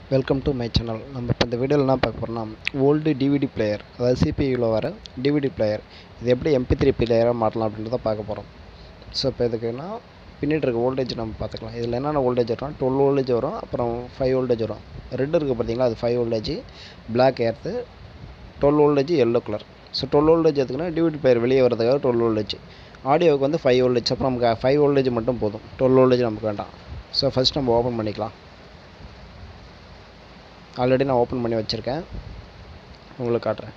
welcome to my channel நம்ம இப்போ இந்த வீடியோவில் என்ன பார்க்க போகிறோம்னா ஓல்டு டிவிடி பிளேயர் அதாவது சிபியூவில் வர டிவிடி பிளேயர் இது எப்படி எம்பி த்ரீ பிளேயராக மாட்டலாம் அப்படின்றத பார்க்க போகிறோம் ஸோ இப்போ இதுக்குன்னா பின்னாடி இருக்க வோல்டேஜ் நம்ம பார்த்துக்கலாம் இதில் என்னென்ன வோல்டேஜ் வரும் டுவெல் வோல்டேஜ் வரும் அப்புறம் ஃபைவ் வோல்டேஜ் வரும் ரெட் இருக்குது பார்த்தீங்களா அது five voltage black earth twelve voltage yellow colour so twelve voltage எதுக்குன்னா டிவிடி பிளேயர் வெளியே வரதுக்காக டுவெல் வோல்டேஜ் ஆடியோவுக்கு வந்து ஃபைவ் வோல்டேஜ் அப்புறம் நமக்கு ஃபைவ் வோல்டேஜ் மட்டும் போதும் டுவெல் வோல்டேஜ் நமக்கு வேண்டாம் ஸோ ஃபஸ்ட் நம்ம ஓப்பன் பண்ணிக்கலாம் ஆல்ரெடி நான் ஓப்பன் பண்ணி வச்சுருக்கேன் உங்களுக்கு காட்டுறேன்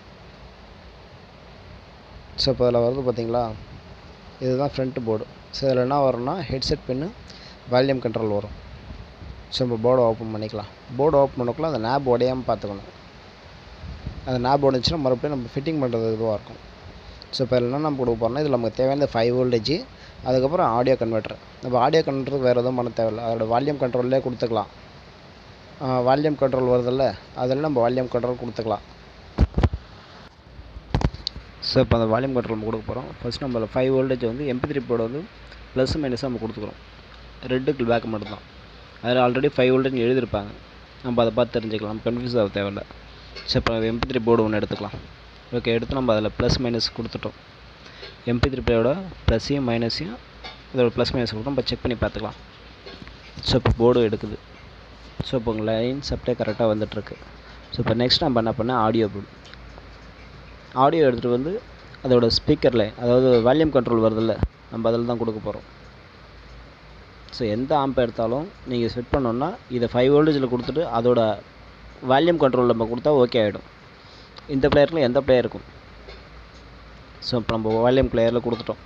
ஸோ இப்போ அதில் வருது பார்த்தீங்களா இதுதான் ஃப்ரண்ட் போர்டு ஸோ இதில் என்ன வரும்னா ஹெட்செட் பின்னு வால்யூம் கண்ட்ரோல் வரும் ஸோ இப்போ போர்டை ஓப்பன் பண்ணிக்கலாம் போர்டு ஓப்பன் பண்ணக்குள்ள அந்த நேப் உடையாமல் பார்த்துக்கணும் அந்த நேப் உடைச்சுன்னா மறுபடியும் நம்ம ஃபிட்டிங் பண்ணுறது இதுவாக இருக்கும் ஸோ இப்போ என்ன நம்ம கொடுக்க போகிறோம்னா இதில் நமக்கு தேவையான ஃபைவ் வோல்டேஜ் அதுக்கப்புறம் ஆடியோ கன்வெர்ட்டர் நம்ம ஆடியோ கன்வெர்ட்டருக்கு வேறு எதுவும் பண்ண தேவையில்லை அதோட வால்யூம் கண்ட்ரோல்லே கொடுத்துக்கலாம் வால்யூம் கண்ட்ரோல் வருதில்ல அதில் நம்ம வால்யூம் கண்ட்ரோல் கொடுத்துக்கலாம் ஸோ இப்போ அந்த வால்யூம் கண்ட்ரோல் நம்ம கொடுக்க போகிறோம் ஃபஸ்ட் நம்ம ஃபைவ் வோல்டேஜ் வந்து எம்பி த்ரீ போர்டு வந்து ப்ளஸ் மைனஸாக நம்ம கொடுத்துக்குறோம் ரெட்டுக்கு பேக் மட்டும்தான் அதில் ஆல்ரெடி ஃபைவ் வோல்டேஜ் எழுதியிருப்பாங்க நம்ம அதை பார்த்து தெரிஞ்சுக்கலாம் நம்ம கன்ஃபியூஸ் ஆக தேவையில்ல ஸோ இப்போ எம்பி த்ரீ போர்டு ஒன்று எடுத்துக்கலாம் ஓகே எடுத்து நம்ம அதில் ப்ளஸ் மைனஸ் கொடுத்துட்டோம் எம்பி த்ரீ பிளேயோட ப்ளஸ்ஸையும் மைனஸையும் இதோட ப்ளஸ் மைனஸ் கொடுத்தோம் இப்போ செக் பண்ணி பார்த்துக்கலாம் ஸோ இப்போ போர்டு எடுக்குது ஸோ இப்போ உங்கள் லைன்ஸ் அப்படியே கரெக்டாக வந்துட்டுருக்கு ஸோ இப்போ நெக்ஸ்ட் நம்ம என்ன பண்ணால் ஆடியோ போர்டு ஆடியோ எடுத்துகிட்டு வந்து அதோட ஸ்பீக்கர் லைன் அதாவது வால்யூம் கண்ட்ரோல் வருதில்ல நம்ம அதில் தான் கொடுக்க போகிறோம் ஸோ எந்த ஆம்ப் எடுத்தாலும் நீங்கள் செட் பண்ணோன்னா இதை ஃபைவ் வோல்டேஜில் கொடுத்துட்டு அதோட வால்யூம் கண்ட்ரோல் நம்ம கொடுத்தா ஓகே ஆகிடும் இந்த பிளேயரில் எந்த பிளேயர் இருக்கும் ஸோ இப்போ நம்ம வால்யூம் பிளேயரில் கொடுத்துட்டோம்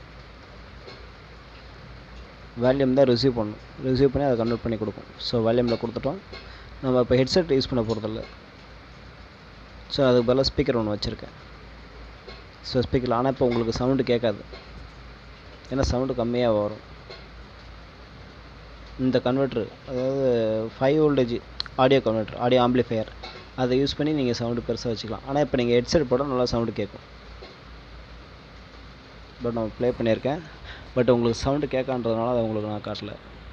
வால்யூம் தான் ரிசீவ் பண்ணணும் ரிசீவ் பண்ணி அதை கன்வெர்ட் பண்ணி கொடுக்கும் ஸோ வால்யூமில் கொடுத்துட்டோம் நம்ம இப்போ ஹெட்செட் யூஸ் பண்ண போகிறதில்ல ஸோ அதுக்கு பதிலாக ஸ்பீக்கர் ஒன்று வச்சுருக்கேன் ஸோ ஸ்பீக்கரில் ஆனால் இப்போ உங்களுக்கு சவுண்டு கேட்காது ஏன்னா சவுண்டு கம்மியாக வரும் இந்த கன்வெர்ட்ரு அதாவது five voltage audio converter audio amplifier அதை யூஸ் பண்ணி நீங்கள் சவுண்டு பெருசாக வச்சுக்கலாம் ஆனால் இப்போ நீங்கள் ஹெட்செட் போட்டால் நல்லா சவுண்டு கேட்கும் பட் நான் ப்ளே பண்ணியிருக்கேன் பட் உங்களுக்கு சவுண்டு கேட்கான்றதுனால அதை உங்களுக்கு நான் காட்டல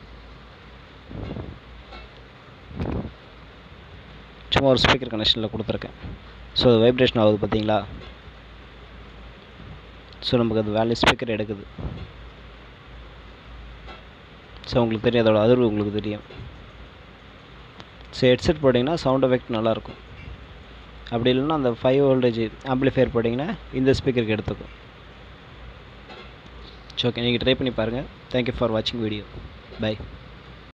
சும்மா ஒரு ஸ்பீக்கர் கனெக்ஷனில் கொடுத்துருக்கேன் ஸோ அது வைப்ரேஷன் ஆகுது பார்த்தீங்களா ஸோ நமக்கு அது வேல்யூ ஸ்பீக்கர் எடுக்குது ஸோ உங்களுக்கு தெரியும் அதோட அதிர்வு உங்களுக்கு தெரியும் ஸோ ஹெட்செட் போட்டிங்கன்னா சவுண்ட் எஃபெக்ட் நல்லாயிருக்கும் அப்படி இல்லைன்னா அந்த ஃபைவ் வோல்டேஜ் ஆம்பிளிஃபையர் போட்டிங்கன்னா இந்த ஸ்பீக்கருக்கு எடுத்துக்கும் ஸோ ஓகே நீங்கள் ட்ரை பண்ணி பாருங்கள் தேங்க்யூ ஃபார் வாட்சிங் வீடியோ பை